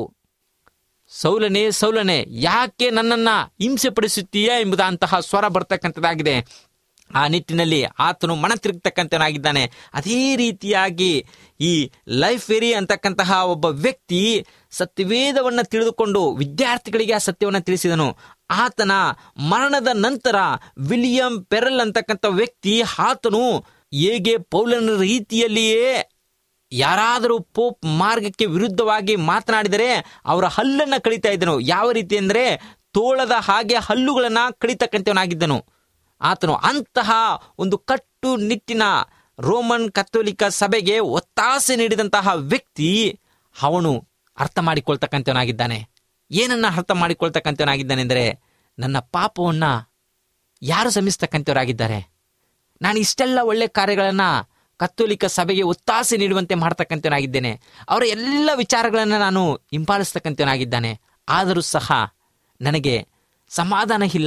ಸೌಲನೆ ಸೌಲನೆ ಯಾಕೆ ನನ್ನನ್ನ ಹಿಂಸೆ ಪಡಿಸುತ್ತೀಯ ಎಂಬುದಂತಹ ಸ್ವರ ಬರ್ತಕ್ಕಂಥದ್ದಾಗಿದೆ ಆ ನಿಟ್ಟಿನಲ್ಲಿ ಆತನು ಮನ ತಿರುಗ್ತಕ್ಕಂಥನಾಗಿದ್ದಾನೆ ಅದೇ ರೀತಿಯಾಗಿ ಈ ಲೈಫ್ ವೆರಿ ಅಂತಕ್ಕಂತಹ ಒಬ್ಬ ವ್ಯಕ್ತಿ ಸತ್ಯವೇದವನ್ನ ತಿಳಿದುಕೊಂಡು ವಿದ್ಯಾರ್ಥಿಗಳಿಗೆ ಆ ಸತ್ಯವನ್ನು ತಿಳಿಸಿದನು ಆತನ ಮರಣದ ನಂತರ ವಿಲಿಯಂ ಪೆರಲ್ ಅಂತಕ್ಕಂಥ ವ್ಯಕ್ತಿ ಆತನು ಹೇಗೆ ಪೌಲನ ರೀತಿಯಲ್ಲಿಯೇ ಯಾರಾದರೂ ಪೋಪ್ ಮಾರ್ಗಕ್ಕೆ ವಿರುದ್ಧವಾಗಿ ಮಾತನಾಡಿದರೆ ಅವರ ಹಲ್ಲನ್ನ ಕಳಿತಾ ಇದ್ದನು ಯಾವ ರೀತಿ ಅಂದರೆ ತೋಳದ ಹಾಗೆ ಹಲ್ಲುಗಳನ್ನ ಕಳಿತಕ್ಕಂಥವನಾಗಿದ್ದನು ಆತನು ಅಂತಹ ಒಂದು ಕಟ್ಟು ನಿಟ್ಟಿನ ರೋಮನ್ ಕಥೋಲಿಕ ಸಭೆಗೆ ಒತ್ತಾಸೆ ನೀಡಿದಂತಹ ವ್ಯಕ್ತಿ ಅವನು ಅರ್ಥ ಮಾಡಿಕೊಳ್ತಕ್ಕಂಥವನಾಗಿದ್ದಾನೆ ಏನನ್ನ ಅರ್ಥ ಮಾಡಿಕೊಳ್ತಕ್ಕಂಥವನಾಗಿದ್ದಾನೆ ಅಂದರೆ ನನ್ನ ಪಾಪವನ್ನ ಯಾರು ಶ್ರಮಿಸ್ತಕ್ಕಂಥವರಾಗಿದ್ದಾರೆ ನಾನು ಇಷ್ಟೆಲ್ಲ ಒಳ್ಳೆ ಕಾರ್ಯಗಳನ್ನ ಕತ್ತೋಲಿಕ ಸಭೆಗೆ ಒತ್ತಾಸೆ ನೀಡುವಂತೆ ಮಾಡ್ತಕ್ಕಂಥವನಾಗಿದ್ದೇನೆ ಅವರ ಎಲ್ಲ ವಿಚಾರಗಳನ್ನು ನಾನು ಹಿಂಪಾಲಿಸ್ತಕ್ಕಂಥವನಾಗಿದ್ದಾನೆ ಆದರೂ ಸಹ ನನಗೆ ಸಮಾಧಾನ ಇಲ್ಲ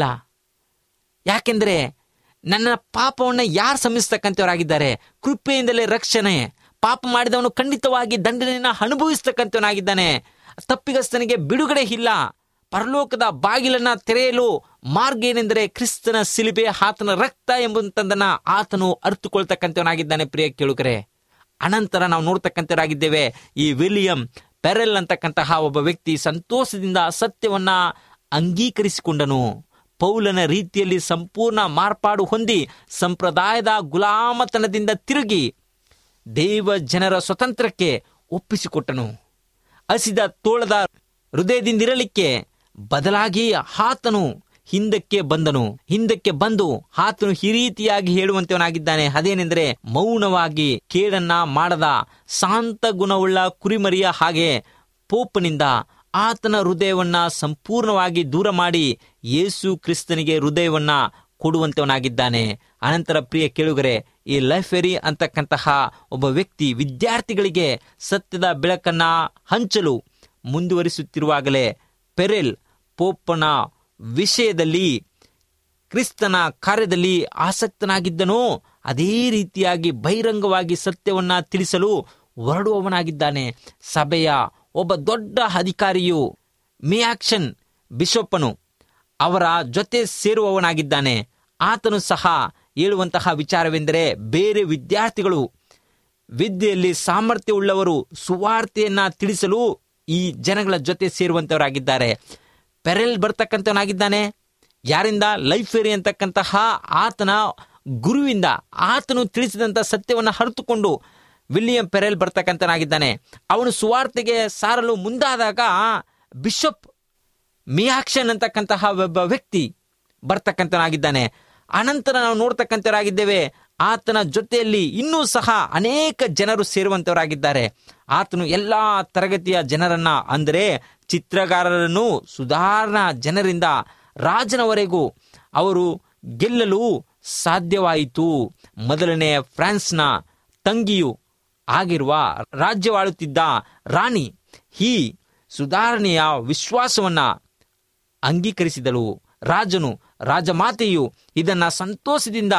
ಯಾಕೆಂದರೆ ನನ್ನ ಪಾಪವನ್ನು ಯಾರು ಶ್ರಮಿಸ್ತಕ್ಕಂಥವರಾಗಿದ್ದಾರೆ ಕೃಪೆಯಿಂದಲೇ ರಕ್ಷಣೆ ಪಾಪ ಮಾಡಿದವನು ಖಂಡಿತವಾಗಿ ದಂಡನೆಯನ್ನು ಅನುಭವಿಸ್ತಕ್ಕಂಥವನಾಗಿದ್ದಾನೆ ತಪ್ಪಿಗಸ್ತನಿಗೆ ಬಿಡುಗಡೆ ಇಲ್ಲ ಪರಲೋಕದ ಬಾಗಿಲನ್ನ ತೆರೆಯಲು ಮಾರ್ಗ ಏನೆಂದರೆ ಕ್ರಿಸ್ತನ ಸಿಲುಬೆ ಆತನ ರಕ್ತ ಎಂಬಂತಂದನ್ನ ಆತನು ಅರ್ಥಕೊಳ್ತಕ್ಕಂಥವನಾಗಿದ್ದಾನೆ ಪ್ರಿಯ ಕೇಳುಗರೆ ಅನಂತರ ನಾವು ನೋಡ್ತಕ್ಕಂಥರಾಗಿದ್ದೇವೆ ಈ ವಿಲಿಯಂ ಪೆರೆಲ್ ಅಂತಕ್ಕಂತಹ ಒಬ್ಬ ವ್ಯಕ್ತಿ ಸಂತೋಷದಿಂದ ಸತ್ಯವನ್ನ ಅಂಗೀಕರಿಸಿಕೊಂಡನು ಪೌಲನ ರೀತಿಯಲ್ಲಿ ಸಂಪೂರ್ಣ ಮಾರ್ಪಾಡು ಹೊಂದಿ ಸಂಪ್ರದಾಯದ ಗುಲಾಮತನದಿಂದ ತಿರುಗಿ ದೇವ ಜನರ ಸ್ವತಂತ್ರಕ್ಕೆ ಒಪ್ಪಿಸಿಕೊಟ್ಟನು ಹಸಿದ ತೋಳದ ಹೃದಯದಿಂದಿರಲಿಕ್ಕೆ ಬದಲಾಗಿ ಆತನು ಹಿಂದಕ್ಕೆ ಬಂದನು ಹಿಂದಕ್ಕೆ ಬಂದು ಆತನು ಈ ರೀತಿಯಾಗಿ ಹೇಳುವಂತವನಾಗಿದ್ದಾನೆ ಅದೇನೆಂದರೆ ಮೌನವಾಗಿ ಕೇಡನ್ನ ಮಾಡದ ಶಾಂತ ಗುಣವುಳ್ಳ ಕುರಿಮರಿಯ ಹಾಗೆ ಪೋಪನಿಂದ ಆತನ ಹೃದಯವನ್ನ ಸಂಪೂರ್ಣವಾಗಿ ದೂರ ಮಾಡಿ ಯೇಸು ಕ್ರಿಸ್ತನಿಗೆ ಹೃದಯವನ್ನ ಕೊಡುವಂತವನಾಗಿದ್ದಾನೆ ಅನಂತರ ಪ್ರಿಯ ಕೇಳುಗರೆ ಈ ಲೈಫೆರಿ ಅಂತಕ್ಕಂತಹ ಒಬ್ಬ ವ್ಯಕ್ತಿ ವಿದ್ಯಾರ್ಥಿಗಳಿಗೆ ಸತ್ಯದ ಬೆಳಕನ್ನ ಹಂಚಲು ಮುಂದುವರಿಸುತ್ತಿರುವಾಗಲೇ ಪೆರೆಲ್ ಪೋಪನ ವಿಷಯದಲ್ಲಿ ಕ್ರಿಸ್ತನ ಕಾರ್ಯದಲ್ಲಿ ಆಸಕ್ತನಾಗಿದ್ದನೋ ಅದೇ ರೀತಿಯಾಗಿ ಬಹಿರಂಗವಾಗಿ ಸತ್ಯವನ್ನ ತಿಳಿಸಲು ಹೊರಡುವವನಾಗಿದ್ದಾನೆ ಸಭೆಯ ಒಬ್ಬ ದೊಡ್ಡ ಅಧಿಕಾರಿಯು ಮಿಯಾಕ್ಷನ್ ಬಿಷಪ್ಪನು ಅವರ ಜೊತೆ ಸೇರುವವನಾಗಿದ್ದಾನೆ ಆತನು ಸಹ ಹೇಳುವಂತಹ ವಿಚಾರವೆಂದರೆ ಬೇರೆ ವಿದ್ಯಾರ್ಥಿಗಳು ವಿದ್ಯೆಯಲ್ಲಿ ಸಾಮರ್ಥ್ಯವುಳ್ಳವರು ಸುವಾರ್ತೆಯನ್ನ ತಿಳಿಸಲು ಈ ಜನಗಳ ಜೊತೆ ಸೇರುವಂತವರಾಗಿದ್ದಾರೆ ಪೆರೆಲ್ ಬರ್ತಕ್ಕಂಥವನಾಗಿದ್ದಾನೆ ಯಾರಿಂದ ಲೈಫೇರಿ ಅಂತಕ್ಕಂತಹ ಆತನ ಗುರುವಿಂದ ಆತನು ತಿಳಿಸಿದಂಥ ಸತ್ಯವನ್ನು ಹರಿತುಕೊಂಡು ವಿಲಿಯಂ ಪೆರೆಲ್ ಬರ್ತಕ್ಕಂಥನಾಗಿದ್ದಾನೆ ಅವನು ಸುವಾರ್ತೆಗೆ ಸಾರಲು ಮುಂದಾದಾಗ ಬಿಷಪ್ ಮಿಯಾಕ್ಷನ್ ಅಂತಕ್ಕಂತಹ ಒಬ್ಬ ವ್ಯಕ್ತಿ ಬರ್ತಕ್ಕಂಥನಾಗಿದ್ದಾನೆ ಅನಂತರ ನಾವು ನೋಡ್ತಕ್ಕಂಥವರಾಗಿದ್ದೇವೆ ಆತನ ಜೊತೆಯಲ್ಲಿ ಇನ್ನೂ ಸಹ ಅನೇಕ ಜನರು ಸೇರುವಂತವರಾಗಿದ್ದಾರೆ ಆತನು ಎಲ್ಲಾ ತರಗತಿಯ ಜನರನ್ನ ಅಂದರೆ ಚಿತ್ರಗಾರರನ್ನು ಸುಧಾರಣಾ ಜನರಿಂದ ರಾಜನವರೆಗೂ ಅವರು ಗೆಲ್ಲಲು ಸಾಧ್ಯವಾಯಿತು ಮೊದಲನೇ ಫ್ರಾನ್ಸ್ನ ತಂಗಿಯು ಆಗಿರುವ ರಾಜ್ಯವಾಳುತ್ತಿದ್ದ ರಾಣಿ ಈ ಸುಧಾರಣೆಯ ವಿಶ್ವಾಸವನ್ನ ಅಂಗೀಕರಿಸಿದಳು ರಾಜನು ರಾಜಮಾತೆಯು ಇದನ್ನ ಸಂತೋಷದಿಂದ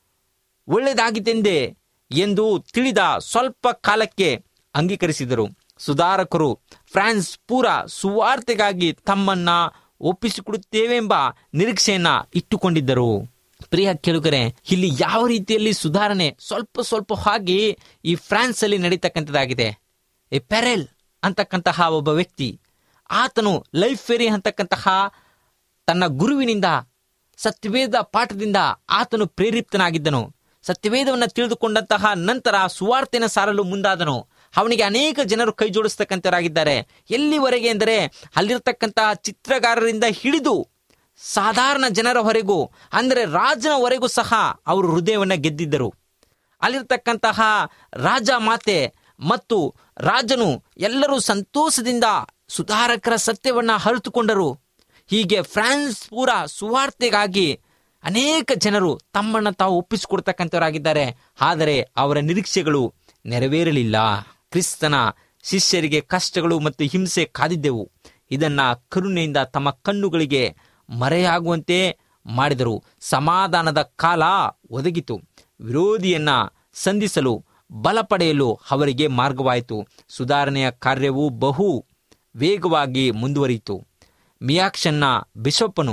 ಒಳ್ಳೆಯದಾಗಿತೆಂದೇ ಎಂದು ತಿಳಿದ ಸ್ವಲ್ಪ ಕಾಲಕ್ಕೆ ಅಂಗೀಕರಿಸಿದರು ಸುಧಾರಕರು ಫ್ರಾನ್ಸ್ ಪೂರ ಸುವಾರ್ತೆಗಾಗಿ ತಮ್ಮನ್ನ ಒಪ್ಪಿಸಿಕೊಡುತ್ತೇವೆಂಬ ನಿರೀಕ್ಷೆಯನ್ನ ಇಟ್ಟುಕೊಂಡಿದ್ದರು ಪ್ರಿಯ ಕೇಳುಗರೆ ಇಲ್ಲಿ ಯಾವ ರೀತಿಯಲ್ಲಿ ಸುಧಾರಣೆ ಸ್ವಲ್ಪ ಸ್ವಲ್ಪ ಹಾಗೆ ಈ ಫ್ರಾನ್ಸ್ ಅಲ್ಲಿ ನಡೀತಕ್ಕಂಥದ್ದಾಗಿದೆ ಈ ಪೆರೆಲ್ ಅಂತಕ್ಕಂತಹ ಒಬ್ಬ ವ್ಯಕ್ತಿ ಆತನು ಲೈಫ್ ಫೇರಿ ಅಂತಕ್ಕಂತಹ ತನ್ನ ಗುರುವಿನಿಂದ ಸತ್ಯವೇದ ಪಾಠದಿಂದ ಆತನು ಪ್ರೇರಿಪ್ತನಾಗಿದ್ದನು ಸತ್ಯವೇದವನ್ನು ತಿಳಿದುಕೊಂಡಂತಹ ನಂತರ ಸುವಾರ್ತೆನ ಸಾರಲು ಮುಂದಾದನು ಅವನಿಗೆ ಅನೇಕ ಜನರು ಕೈ ಜೋಡಿಸ್ತಕ್ಕಂಥವರಾಗಿದ್ದಾರೆ ಎಲ್ಲಿವರೆಗೆ ಎಂದರೆ ಅಲ್ಲಿರ್ತಕ್ಕಂತಹ ಚಿತ್ರಗಾರರಿಂದ ಹಿಡಿದು ಸಾಧಾರಣ ಜನರವರೆಗೂ ಅಂದರೆ ರಾಜನವರೆಗೂ ಸಹ ಅವರು ಹೃದಯವನ್ನು ಗೆದ್ದಿದ್ದರು ಅಲ್ಲಿರ್ತಕ್ಕಂತಹ ರಾಜ ಮಾತೆ ಮತ್ತು ರಾಜನು ಎಲ್ಲರೂ ಸಂತೋಷದಿಂದ ಸುಧಾರಕರ ಸತ್ಯವನ್ನ ಹರಿತುಕೊಂಡರು ಹೀಗೆ ಫ್ರಾನ್ಸ್ ಪೂರ ಸುವಾರ್ತೆಗಾಗಿ ಅನೇಕ ಜನರು ತಮ್ಮನ್ನು ತಾವು ಒಪ್ಪಿಸಿಕೊಡ್ತಕ್ಕಂಥವರಾಗಿದ್ದಾರೆ ಆದರೆ ಅವರ ನಿರೀಕ್ಷೆಗಳು ನೆರವೇರಲಿಲ್ಲ ಕ್ರಿಸ್ತನ ಶಿಷ್ಯರಿಗೆ ಕಷ್ಟಗಳು ಮತ್ತು ಹಿಂಸೆ ಕಾದಿದ್ದೆವು ಇದನ್ನ ಕರುಣೆಯಿಂದ ತಮ್ಮ ಕಣ್ಣುಗಳಿಗೆ ಮರೆಯಾಗುವಂತೆ ಮಾಡಿದರು ಸಮಾಧಾನದ ಕಾಲ ಒದಗಿತು ವಿರೋಧಿಯನ್ನ ಸಂಧಿಸಲು ಬಲ ಪಡೆಯಲು ಅವರಿಗೆ ಮಾರ್ಗವಾಯಿತು ಸುಧಾರಣೆಯ ಕಾರ್ಯವು ಬಹು ವೇಗವಾಗಿ ಮುಂದುವರಿಯಿತು ಮಿಯಾಕ್ಷನ್ನ ಬಿಷಪ್ಪನು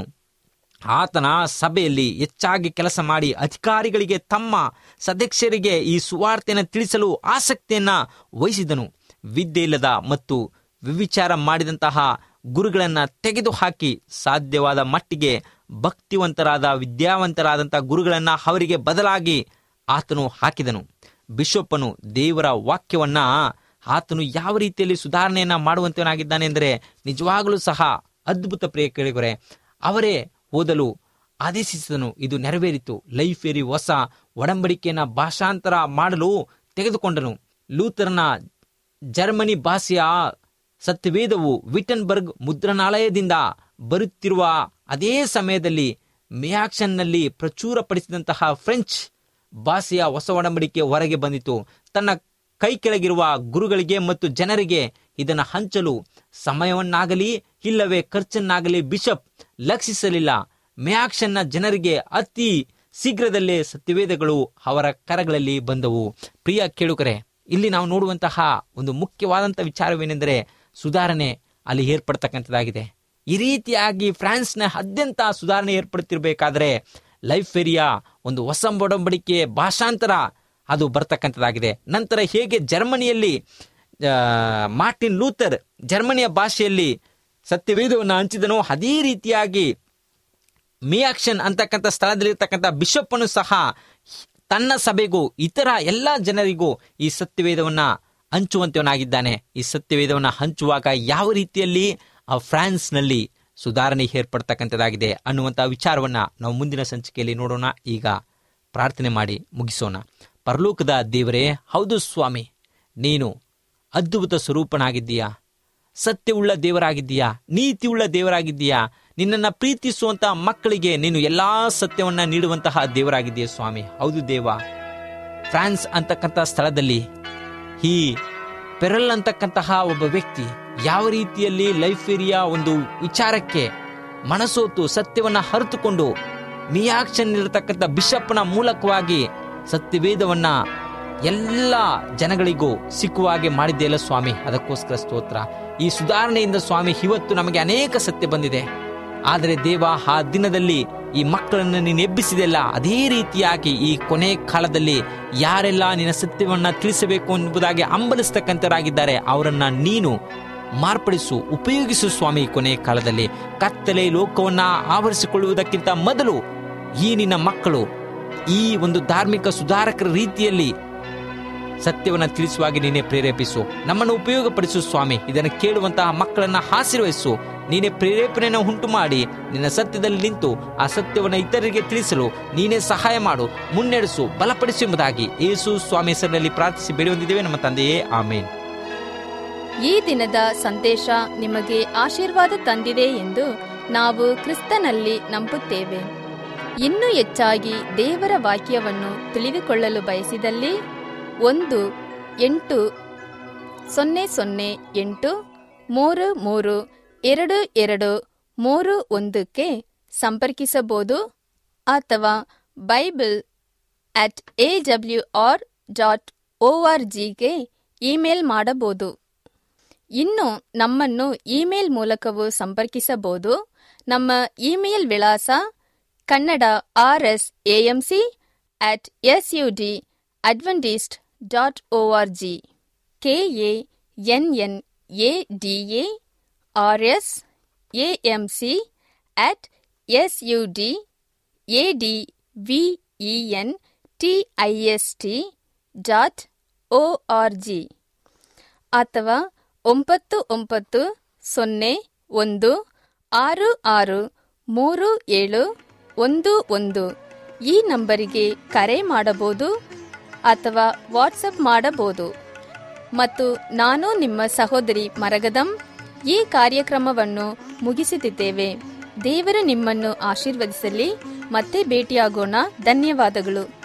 ಆತನ ಸಭೆಯಲ್ಲಿ ಹೆಚ್ಚಾಗಿ ಕೆಲಸ ಮಾಡಿ ಅಧಿಕಾರಿಗಳಿಗೆ ತಮ್ಮ ಸದಸ್ಯರಿಗೆ ಈ ಸುವಾರ್ತೆಯನ್ನು ತಿಳಿಸಲು ಆಸಕ್ತಿಯನ್ನ ವಹಿಸಿದನು ವಿದ್ಯೆ ಇಲ್ಲದ ಮತ್ತು ವಿವಿಚಾರ ಮಾಡಿದಂತಹ ಗುರುಗಳನ್ನ ತೆಗೆದುಹಾಕಿ ಸಾಧ್ಯವಾದ ಮಟ್ಟಿಗೆ ಭಕ್ತಿವಂತರಾದ ವಿದ್ಯಾವಂತರಾದಂತಹ ಗುರುಗಳನ್ನ ಅವರಿಗೆ ಬದಲಾಗಿ ಆತನು ಹಾಕಿದನು ಬಿಷಪ್ಪನು ದೇವರ ವಾಕ್ಯವನ್ನ ಆತನು ಯಾವ ರೀತಿಯಲ್ಲಿ ಸುಧಾರಣೆಯನ್ನ ಮಾಡುವಂತವನಾಗಿದ್ದಾನೆ ಅಂದರೆ ನಿಜವಾಗಲೂ ಸಹ ಅದ್ಭುತ ಪ್ರಿಯ ಕೇಳಿಗೊರೆ ಅವರೇ ಓದಲು ಆದೇಶಿಸಿದನು ಇದು ನೆರವೇರಿತು ಲೈಫ್ ಏರಿ ಹೊಸ ಒಡಂಬಡಿಕೆಯನ್ನ ಭಾಷಾಂತರ ಮಾಡಲು ತೆಗೆದುಕೊಂಡನು ಲೂಥರ್ನ ಜರ್ಮನಿ ಭಾಷೆಯ ಸತ್ಯವೇದವು ವಿಟನ್ಬರ್ಗ್ ಮುದ್ರಣಾಲಯದಿಂದ ಬರುತ್ತಿರುವ ಅದೇ ಸಮಯದಲ್ಲಿ ಮಿಯಾಕ್ಷನ್ನಲ್ಲಿ ಪ್ರಚುರಪಡಿಸಿದಂತಹ ಫ್ರೆಂಚ್ ಭಾಷೆಯ ಹೊಸ ಒಡಂಬಡಿಕೆ ಹೊರಗೆ ಬಂದಿತು ತನ್ನ ಕೈ ಕೆಳಗಿರುವ ಗುರುಗಳಿಗೆ ಮತ್ತು ಜನರಿಗೆ ಇದನ್ನು ಹಂಚಲು ಸಮಯವನ್ನಾಗಲಿ ಇಲ್ಲವೇ ಖರ್ಚನ್ನಾಗಲಿ ಬಿಷಪ್ ಲಕ್ಷಿಸಲಿಲ್ಲ ಮ್ಯಾಕ್ಷನ್ನ ಜನರಿಗೆ ಅತಿ ಶೀಘ್ರದಲ್ಲೇ ಸತ್ಯವೇದಗಳು ಅವರ ಕರಗಳಲ್ಲಿ ಬಂದವು ಪ್ರಿಯ ಕೇಳುಕರೆ ಇಲ್ಲಿ ನಾವು ನೋಡುವಂತಹ ಒಂದು ಮುಖ್ಯವಾದಂತಹ ವಿಚಾರವೇನೆಂದರೆ ಸುಧಾರಣೆ ಅಲ್ಲಿ ಏರ್ಪಡ್ತಕ್ಕಂಥದ್ದಾಗಿದೆ ಈ ರೀತಿಯಾಗಿ ಫ್ರಾನ್ಸ್ನ ಅತ್ಯಂತ ಸುಧಾರಣೆ ಏರ್ಪಡುತ್ತಿರಬೇಕಾದ್ರೆ ಲೈಫ್ ಫೇರಿಯ ಒಂದು ಹೊಸ ಒಡಂಬಡಿಕೆ ಭಾಷಾಂತರ ಅದು ಬರ್ತಕ್ಕಂಥದ್ದಾಗಿದೆ ನಂತರ ಹೇಗೆ ಜರ್ಮನಿಯಲ್ಲಿ ಆ, ಮಾರ್ಟಿನ್ ಲೂಥರ್ ಜರ್ಮನಿಯ ಭಾಷೆಯಲ್ಲಿ ಸತ್ಯವೇದವನ್ನು ಹಂಚಿದನೋ ಅದೇ ರೀತಿಯಾಗಿ ಮಿಯಾಕ್ಷನ್ ಅಂತಕ್ಕಂಥ ಸ್ಥಳದಲ್ಲಿರ್ತಕ್ಕಂಥ ಬಿಷಪ್ಪನು ಸಹ ತನ್ನ ಸಭೆಗೂ ಇತರ ಎಲ್ಲ ಜನರಿಗೂ ಈ ಸತ್ಯವೇದವನ್ನ ಹಂಚುವಂತವನಾಗಿದ್ದಾನೆ ಈ ಸತ್ಯವೇದವನ್ನ ಹಂಚುವಾಗ ಯಾವ ರೀತಿಯಲ್ಲಿ ಆ ಫ್ರಾನ್ಸ್ನಲ್ಲಿ ಸುಧಾರಣೆ ಏರ್ಪಡ್ತಕ್ಕಂಥದ್ದಾಗಿದೆ ಅನ್ನುವಂಥ ವಿಚಾರವನ್ನ ನಾವು ಮುಂದಿನ ಸಂಚಿಕೆಯಲ್ಲಿ ನೋಡೋಣ ಈಗ ಪ್ರಾರ್ಥನೆ ಮಾಡಿ ಮುಗಿಸೋಣ ಪರಲೋಕದ ದೇವರೇ ಹೌದು ಸ್ವಾಮಿ ನೀನು ಅದ್ಭುತ ಸ್ವರೂಪನಾಗಿದ್ದೀಯಾ ಸತ್ಯವುಳ್ಳ ದೇವರಾಗಿದ್ದೀಯಾ ನೀತಿಯುಳ್ಳ ದೇವರಾಗಿದ್ದೀಯಾ ನಿನ್ನನ್ನು ಪ್ರೀತಿಸುವಂತಹ ಮಕ್ಕಳಿಗೆ ನೀನು ಎಲ್ಲಾ ಸತ್ಯವನ್ನ ನೀಡುವಂತಹ ದೇವರಾಗಿದ್ದೀಯ ಸ್ವಾಮಿ ಹೌದು ದೇವ ಫ್ರಾನ್ಸ್ ಅಂತಕ್ಕಂಥ ಸ್ಥಳದಲ್ಲಿ ಈ ಪೆರಲ್ ಅಂತಕ್ಕಂತಹ ಒಬ್ಬ ವ್ಯಕ್ತಿ ಯಾವ ರೀತಿಯಲ್ಲಿ ಲೈಫ್ ಏರಿಯಾ ಒಂದು ವಿಚಾರಕ್ಕೆ ಮನಸೋತು ಸತ್ಯವನ್ನ ಹರಿತುಕೊಂಡು ಮಿಯಾಕ್ಷನ್ ಇರತಕ್ಕಂಥ ಬಿಷಪ್ನ ಮೂಲಕವಾಗಿ ಸತ್ಯವೇದವನ್ನ ಎಲ್ಲ ಜನಗಳಿಗೂ ಸಿಕ್ಕುವ ಹಾಗೆ ಮಾಡಿದ್ದೆಯಲ್ಲ ಸ್ವಾಮಿ ಅದಕ್ಕೋಸ್ಕರ ಸ್ತೋತ್ರ ಈ ಸುಧಾರಣೆಯಿಂದ ಸ್ವಾಮಿ ಇವತ್ತು ನಮಗೆ ಅನೇಕ ಸತ್ಯ ಬಂದಿದೆ ಆದರೆ ದೇವ ಆ ದಿನದಲ್ಲಿ ಈ ಮಕ್ಕಳನ್ನು ನೀನು ಎಬ್ಬಿಸಿದೆಲ್ಲ ಅದೇ ರೀತಿಯಾಗಿ ಈ ಕೊನೆ ಕಾಲದಲ್ಲಿ ಯಾರೆಲ್ಲ ನಿನ್ನ ಸತ್ಯವನ್ನ ತಿಳಿಸಬೇಕು ಎಂಬುದಾಗಿ ಹಂಬಲಿಸ್ತಕ್ಕಂಥವರಾಗಿದ್ದಾರೆ ಅವರನ್ನ ನೀನು ಮಾರ್ಪಡಿಸು ಉಪಯೋಗಿಸು ಸ್ವಾಮಿ ಈ ಕೊನೆ ಕಾಲದಲ್ಲಿ ಕತ್ತಲೆ ಲೋಕವನ್ನ ಆವರಿಸಿಕೊಳ್ಳುವುದಕ್ಕಿಂತ ಮೊದಲು ಈ ನಿನ್ನ ಮಕ್ಕಳು ಈ ಒಂದು ಧಾರ್ಮಿಕ ಸುಧಾರಕರ ರೀತಿಯಲ್ಲಿ ಸತ್ಯವನ್ನ ತಿಳಿಸುವಾಗಿ ನೀನೇ ಪ್ರೇರೇಪಿಸು ನಮ್ಮನ್ನು ಉಪಯೋಗಪಡಿಸು ಸ್ವಾಮಿ ಇದನ್ನು ಕೇಳುವಂತಹ ಮಕ್ಕಳನ್ನ ಆಶೀರ್ವಹಿಸು ನೀನೇ ಪ್ರೇರೇಪಣೆಯನ್ನು ಉಂಟು ಮಾಡಿ ನಿನ್ನ ಸತ್ಯದಲ್ಲಿ ನಿಂತು ಆ ಸತ್ಯವನ್ನು ಇತರರಿಗೆ ತಿಳಿಸಲು ನೀನೇ ಸಹಾಯ ಮಾಡು ಮುನ್ನಡೆಸು ಬಲಪಡಿಸು ಎಂಬುದಾಗಿ ಯೇಸು ಸ್ವಾಮಿ ಹೆಸರಿನಲ್ಲಿ ಪ್ರಾರ್ಥಿಸಿ ಬೇಡಿ ನಮ್ಮ ತಂದೆಯೇ ಆಮೇನ್ ಈ ದಿನದ ಸಂದೇಶ ನಿಮಗೆ ಆಶೀರ್ವಾದ ತಂದಿದೆ ಎಂದು ನಾವು ಕ್ರಿಸ್ತನಲ್ಲಿ ನಂಬುತ್ತೇವೆ ಇನ್ನೂ ಹೆಚ್ಚಾಗಿ ದೇವರ ವಾಕ್ಯವನ್ನು ತಿಳಿದುಕೊಳ್ಳಲು ಬಯಸಿದಲ್ಲಿ ಒಂದು ಎಂಟು ಸೊನ್ನೆ ಸೊನ್ನೆ ಎಂಟು ಮೂರು ಮೂರು ಎರಡು ಎರಡು ಮೂರು ಒಂದಕ್ಕೆ ಸಂಪರ್ಕಿಸಬಹುದು ಅಥವಾ Bible at A W R dot O R ಜಿಗೆ ಇಮೇಲ್ ಮಾಡಬಹುದು ಇನ್ನು ನಮ್ಮನ್ನು ಇಮೇಲ್ ಮೂಲಕವೂ ಸಂಪರ್ಕಿಸಬಹುದು ನಮ್ಮ ಇಮೇಲ್ ವಿಳಾಸ Kannada R S A M C at S U D Adventist dot O R G K A N N A D A R S A M C at S U D A D V E N T I S T dot O R G ಅಥವಾ ಒಂಬತ್ತು ಒಂಬತ್ತು ಸೊನ್ನೆ ಒಂದು ಆರು ಆರು ಮೂರು ಏಳು ಒಂದು ಒಂದು ಈ ನಂಬರಿಗೆ ಕರೆ ಮಾಡಬಹುದು ಅಥವಾ ವಾಟ್ಸಪ್ ಮಾಡಬಹುದು ಮತ್ತು ನಾನು ನಿಮ್ಮ ಸಹೋದರಿ ಮರಗದಂ ಈ ಕಾರ್ಯಕ್ರಮವನ್ನು ಮುಗಿಸುತ್ತಿದ್ದೇವೆ ದೇವರು ನಿಮ್ಮನ್ನು ಆಶೀರ್ವದಿಸಲಿ ಮತ್ತೆ ಭೇಟಿಯಾಗೋಣ ಧನ್ಯವಾದಗಳು